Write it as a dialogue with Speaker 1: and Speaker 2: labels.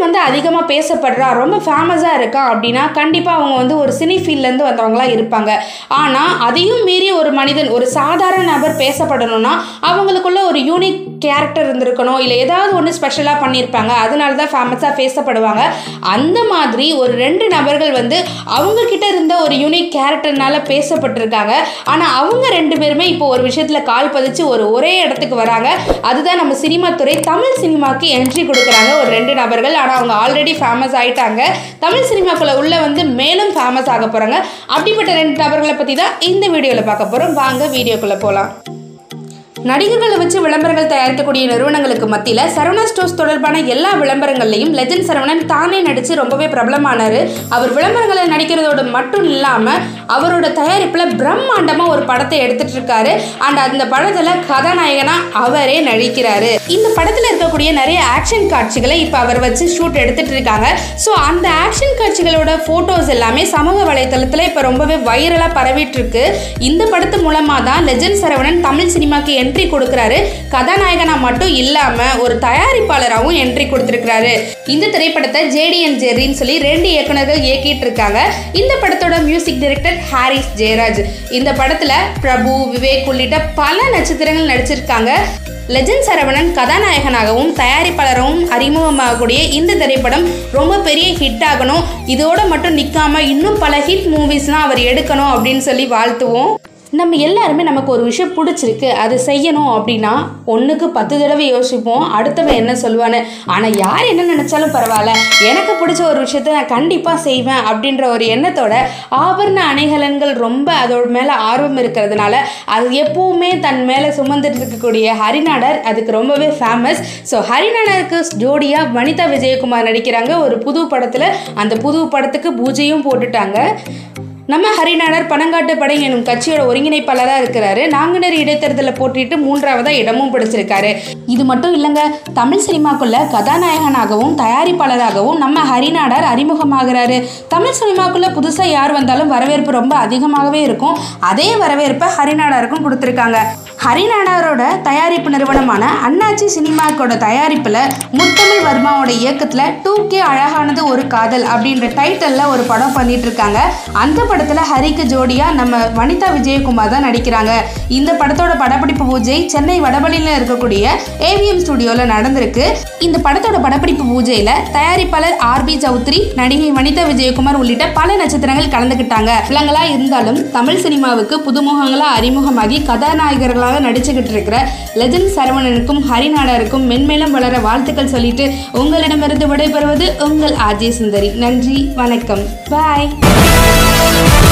Speaker 1: வந்து அதிகமாக பேசப்படுறா ரொம்ப ஃபேமஸாக இருக்கா அப்படின்னா கண்டிப்பாக அவங்க வந்து ஒரு சினி ஃபீல்ட்லேருந்து வந்தவங்களா இருப்பாங்க ஆனால் அதையும் மீறி ஒரு மனிதன் ஒரு சாதாரண நபர் பேசப்படணும்னா அவங்களுக்குள்ள ஒரு யூனிக் கேரக்டர் இருந்திருக்கணும் இல்லை ஏதாவது ஒன்று ஸ்பெஷலாக பண்ணியிருப்பாங்க அதனால தான் ஃபேமஸாக பேசப்படுவாங்க அந்த மாதிரி ஒரு ரெண்டு நபர்கள் வந்து அவங்க கிட்ட இருந்த ஒரு யூனிக் கேரக்டர்னால பேசப்பட்டிருக்காங்க ஆனால் அவங்க ரெண்டு பேருமே இப்போ ஒரு விஷயத்தில் கால் பதிச்சு ஒரு ஒரே இடத்துக்கு வராங்க அதுதான் நம்ம சினிமா துறை தமிழ் சினிமாக்கு என்ட்ரி கொடுக்குறாங்க ஒரு ரெண்டு நபர்கள் ஆனால் அவங்க ஆல்ரெடி ஃபேமஸ் ஆயிட்டாங்க தமிழ் சினிமாக்குள்ள உள்ள வந்து மேலும் ஃபேமஸ் ஆக போகிறாங்க அப்படிப்பட்ட ரெண்டு நபர்களை பற்றி தான் இந்த வீடியோவில் பார்க்க போகிறோம் வாங்க வீடியோக்குள்ளே போகலாம் நடிகர்களை வச்சு விளம்பரங்கள் தயாரிக்கக்கூடிய நிறுவனங்களுக்கு மத்தியில் சரவணா ஸ்டோர்ஸ் தொடர்பான எல்லா விளம்பரங்கள்லையும் லெஜண்ட் சரவணன் தானே நடித்து ரொம்பவே பிரபலமானார் அவர் விளம்பரங்களை நடிக்கிறதோடு மட்டும் இல்லாமல் அவரோட தயாரிப்பில் பிரம்மாண்டமாக ஒரு படத்தை எடுத்துட்டு இருக்காரு அண்ட் அந்த படத்தில் கதாநாயகனாக அவரே நடிக்கிறாரு இந்த படத்தில் இருக்கக்கூடிய நிறைய ஆக்ஷன் காட்சிகளை இப்போ அவர் வச்சு ஷூட் எடுத்துட்டு இருக்காங்க ஸோ அந்த ஆக்ஷன் காட்சிகளோட ஃபோட்டோஸ் எல்லாமே சமூக வலைத்தளத்தில் இப்போ ரொம்பவே வைரலாக பரவிட்டு இருக்கு இந்த படத்து மூலமாக தான் லெஜண்ட் சரவணன் தமிழ் சினிமாக்கு என்ட்ரி கொடுக்குறாரு கதாநாயகனா மட்டும் இல்லாமல் ஒரு தயாரிப்பாளராகவும் என்ட்ரி கொடுத்துருக்காரு இந்த திரைப்படத்தை ஜேடிஎன் ஜெர்ரின்னு சொல்லி ரெண்டு இயக்குனர்கள் இயக்கிட்டு இருக்காங்க இந்த படத்தோட மியூசிக் டைரக்டர் ஹாரிஸ் ஜெயராஜ் இந்த படத்தில் பிரபு விவேக் உள்ளிட்ட பல நட்சத்திரங்கள் நடிச்சிருக்காங்க லெஜண்ட் சரவணன் கதாநாயகனாகவும் தயாரிப்பாளராகவும் அறிமுகமாகக்கூடிய இந்த திரைப்படம் ரொம்ப பெரிய ஹிட் ஆகணும் இதோட மட்டும் நிற்காம இன்னும் பல ஹிட் மூவிஸ்லாம் அவர் எடுக்கணும் அப்படின்னு சொல்லி வாழ்த்துவோம் நம்ம எல்லாருமே நமக்கு ஒரு விஷயம் பிடிச்சிருக்கு அதை செய்யணும் அப்படின்னா ஒன்றுக்கு பத்து தடவை யோசிப்போம் அடுத்தவன் என்ன சொல்லுவான்னு ஆனால் யார் என்ன நினச்சாலும் பரவாயில்ல எனக்கு பிடிச்ச ஒரு விஷயத்த நான் கண்டிப்பாக செய்வேன் அப்படின்ற ஒரு எண்ணத்தோட ஆபரண அணிகலன்கள் ரொம்ப அதோட மேலே ஆர்வம் இருக்கிறதுனால அது எப்பவுமே தன் மேலே சுமந்துட்டு இருக்கக்கூடிய ஹரிநாடர் அதுக்கு ரொம்பவே ஃபேமஸ் ஸோ ஹரிநாடருக்கு ஜோடியாக வனிதா விஜயகுமார் நடிக்கிறாங்க ஒரு புது படத்தில் அந்த புது படத்துக்கு பூஜையும் போட்டுட்டாங்க நம்ம ஹரிநாடர் பனங்காட்டு படை எனும் கட்சியோட ஒருங்கிணைப்பாளராக இருக்கிறாரு நாங்குநேரி இடைத்தேர்தலில் போட்டிட்டு மூன்றாவதாக இடமும் பிடிச்சிருக்காரு இது மட்டும் இல்லைங்க தமிழ் சினிமாக்குள்ள கதாநாயகனாகவும் தயாரிப்பாளராகவும் நம்ம ஹரிநாடர் அறிமுகமாகிறாரு தமிழ் சினிமாக்குள்ள புதுசாக யார் வந்தாலும் வரவேற்பு ரொம்ப அதிகமாகவே இருக்கும் அதே வரவேற்பை ஹரிநாடருக்கும் கொடுத்துருக்காங்க ஹரிநாடாரோட தயாரிப்பு நிறுவனமான அண்ணாச்சி சினிமாக்கோட தயாரிப்பில் முத்தமிழ் வர்மாவோட இயக்கத்தில் டூ கே அழகானது ஒரு காதல் அப்படின்ற டைட்டிலில் ஒரு படம் பண்ணிட்டு இருக்காங்க அந்த படத்தில் ஹரிக்கு ஜோடியாக நம்ம வனிதா விஜயகுமார் தான் நடிக்கிறாங்க இந்த படத்தோட படப்பிடிப்பு பூஜை சென்னை வடபழனியில் இருக்கக்கூடிய ஏவிஎம் ஸ்டுடியோவில் நடந்திருக்கு இந்த படத்தோட படப்பிடிப்பு பூஜையில் தயாரிப்பாளர் ஆர்பி சௌத்ரி நடிகை வனிதா விஜயகுமார் உள்ளிட்ட பல நட்சத்திரங்கள் கலந்துக்கிட்டாங்க விலங்களா இருந்தாலும் தமிழ் சினிமாவுக்கு புதுமுகங்களா அறிமுகமாகி கதாநாயகர்களாக நடிச்சுக்கிட்டு இருக்கிற லெஜண்ட் சரவணனுக்கும் ஹரிநாடருக்கும் மென்மேலும் வளர வாழ்த்துக்கள் சொல்லிட்டு உங்களிடமிருந்து விடைபெறுவது உங்கள் ஆஜய் சுந்தரி நன்றி வணக்கம் பாய்